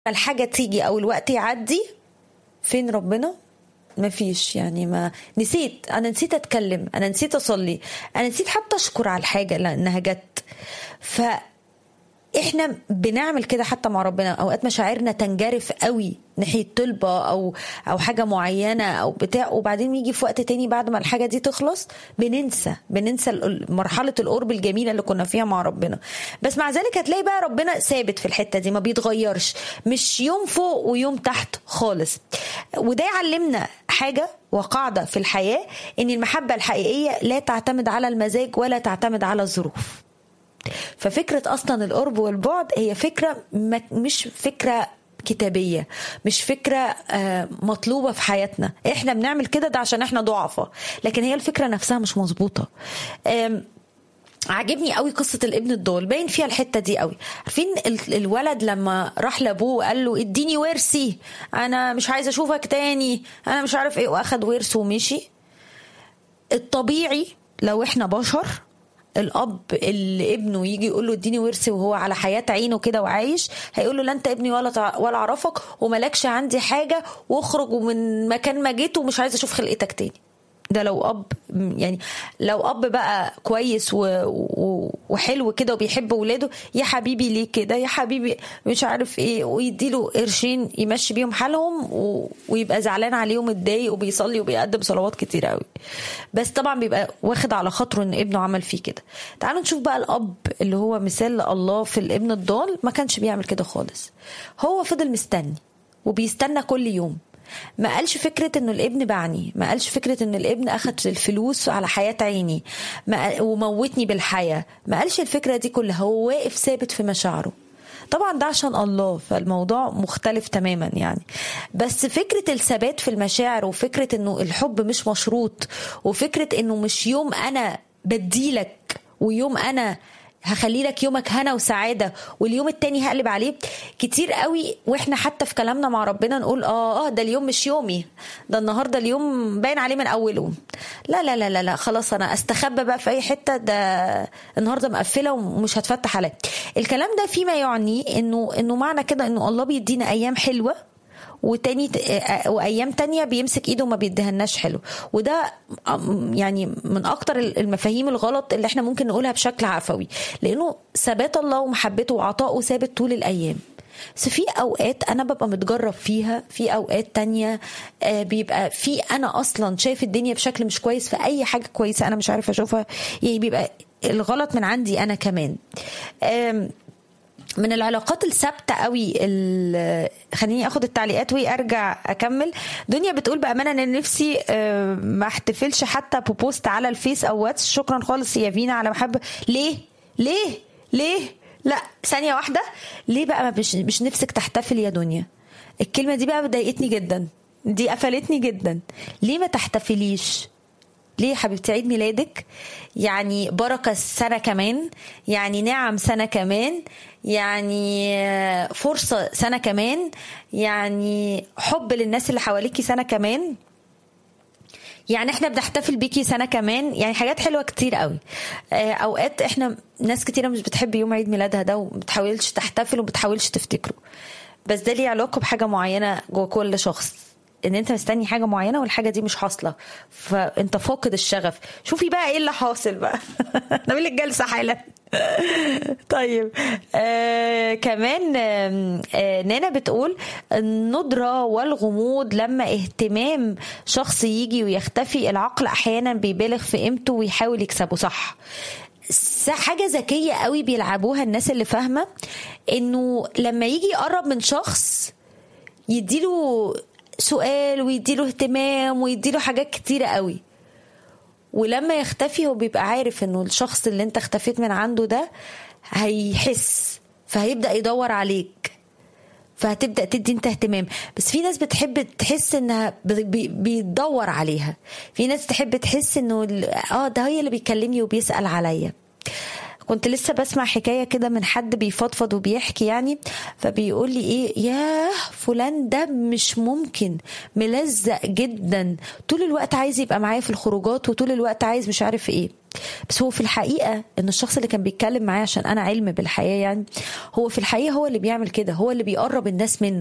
الحاجه تيجي او الوقت يعدي فين ربنا مفيش يعني ما نسيت انا نسيت اتكلم انا نسيت اصلي انا نسيت حتى اشكر على الحاجه لانها جت ف احنا بنعمل كده حتى مع ربنا اوقات مشاعرنا تنجرف قوي ناحيه طلبه او او حاجه معينه او بتاع وبعدين يجي في وقت تاني بعد ما الحاجه دي تخلص بننسى بننسى مرحله القرب الجميله اللي كنا فيها مع ربنا بس مع ذلك هتلاقي بقى ربنا ثابت في الحته دي ما بيتغيرش مش يوم فوق ويوم تحت خالص وده يعلمنا حاجه وقاعده في الحياه ان المحبه الحقيقيه لا تعتمد على المزاج ولا تعتمد على الظروف ففكرة أصلا القرب والبعد هي فكرة مش فكرة كتابية مش فكرة مطلوبة في حياتنا احنا بنعمل كده ده عشان احنا ضعفة لكن هي الفكرة نفسها مش مظبوطة عجبني قوي قصة الابن الضال باين فيها الحتة دي قوي عارفين الولد لما راح لابوه وقال له اديني ورثي انا مش عايز اشوفك تاني انا مش عارف ايه واخد ورثه ومشي الطبيعي لو احنا بشر الاب اللي ابنه يجي يقول له اديني ورثي وهو على حياه عينه كده وعايش هيقول له لا انت ابني ولا ولا اعرفك وملكش عندي حاجه واخرج ومن مكان ما جيت ومش عايز اشوف خلقتك تاني ده لو اب يعني لو اب بقى كويس و... و... وحلو كده وبيحب ولاده يا حبيبي ليه كده يا حبيبي مش عارف ايه ويديله قرشين يمشي بيهم حالهم و... ويبقى زعلان عليهم متضايق وبيصلي وبيقدم صلوات كتير قوي بس طبعا بيبقى واخد على خاطره ان ابنه عمل فيه كده تعالوا نشوف بقى الاب اللي هو مثال الله في الابن الضال ما كانش بيعمل كده خالص هو فضل مستني وبيستنى كل يوم ما قالش فكرة انه الابن باعني ما قالش فكرة ان الابن اخد الفلوس على حياة عيني ما وموتني بالحياة ما قالش الفكرة دي كلها هو واقف ثابت في مشاعره طبعا ده عشان الله فالموضوع مختلف تماما يعني بس فكرة الثبات في المشاعر وفكرة انه الحب مش مشروط وفكرة انه مش يوم انا بديلك ويوم انا هخلي لك يومك هنا وسعاده واليوم التاني هقلب عليه كتير قوي واحنا حتى في كلامنا مع ربنا نقول اه اه ده اليوم مش يومي ده النهارده اليوم باين عليه من اوله لا لا لا لا, لا خلاص انا استخبى بقى في اي حته ده النهارده مقفله ومش هتفتح عليا الكلام ده فيما يعني انه انه معنى كده انه الله بيدينا ايام حلوه وتاني وايام تانية بيمسك ايده وما بيديهالناش حلو وده يعني من اكتر المفاهيم الغلط اللي احنا ممكن نقولها بشكل عفوي لانه ثبات الله ومحبته وعطائه ثابت طول الايام بس في اوقات انا ببقى متجرب فيها في اوقات تانية بيبقى في انا اصلا شايف الدنيا بشكل مش كويس في اي حاجه كويسه انا مش عارفه اشوفها يعني بيبقى الغلط من عندي انا كمان من العلاقات الثابته قوي خليني اخد التعليقات وارجع اكمل دنيا بتقول بامانه ان نفسي ما احتفلش حتى ببوست على الفيس او واتس شكرا خالص يا فينا على محبه ليه ليه ليه لا ثانيه واحده ليه بقى مش مش نفسك تحتفل يا دنيا الكلمه دي بقى ضايقتني جدا دي قفلتني جدا ليه ما تحتفليش ليه يا حبيبتي عيد ميلادك يعني بركة سنة كمان يعني نعم سنة كمان يعني فرصة سنة كمان يعني حب للناس اللي حواليكي سنة كمان يعني احنا بنحتفل بيكي سنه كمان يعني حاجات حلوه كتير قوي اوقات احنا ناس كتيره مش بتحب يوم عيد ميلادها ده وبتحاولش تحتفل وبتحاولش تفتكره بس ده ليه علاقه بحاجه معينه جوه كل شخص ان انت مستني حاجه معينه والحاجه دي مش حاصله فانت فاقد الشغف شوفي بقى ايه اللي حاصل بقى نعمل لك جلسه حالا طيب آه كمان آه آه نانا بتقول الندرة والغموض لما اهتمام شخص يجي ويختفي العقل احيانا بيبالغ في قيمته ويحاول يكسبه صح حاجة ذكية قوي بيلعبوها الناس اللي فاهمة انه لما يجي يقرب من شخص يديله سؤال ويديله اهتمام ويديله حاجات كتيرة قوي ولما يختفي هو بيبقى عارف انه الشخص اللي انت اختفيت من عنده ده هيحس فهيبدأ يدور عليك فهتبدأ تدي انت اهتمام بس في ناس بتحب تحس انها بيدور عليها في ناس تحب تحس انه اه ده هي اللي بيكلمني وبيسأل عليا كنت لسه بسمع حكايه كده من حد بيفضفض وبيحكي يعني فبيقول لي ايه ياه فلان ده مش ممكن ملزق جدا طول الوقت عايز يبقى معايا في الخروجات وطول الوقت عايز مش عارف ايه بس هو في الحقيقه ان الشخص اللي كان بيتكلم معايا عشان انا علم بالحياه يعني هو في الحقيقه هو اللي بيعمل كده هو اللي بيقرب الناس منه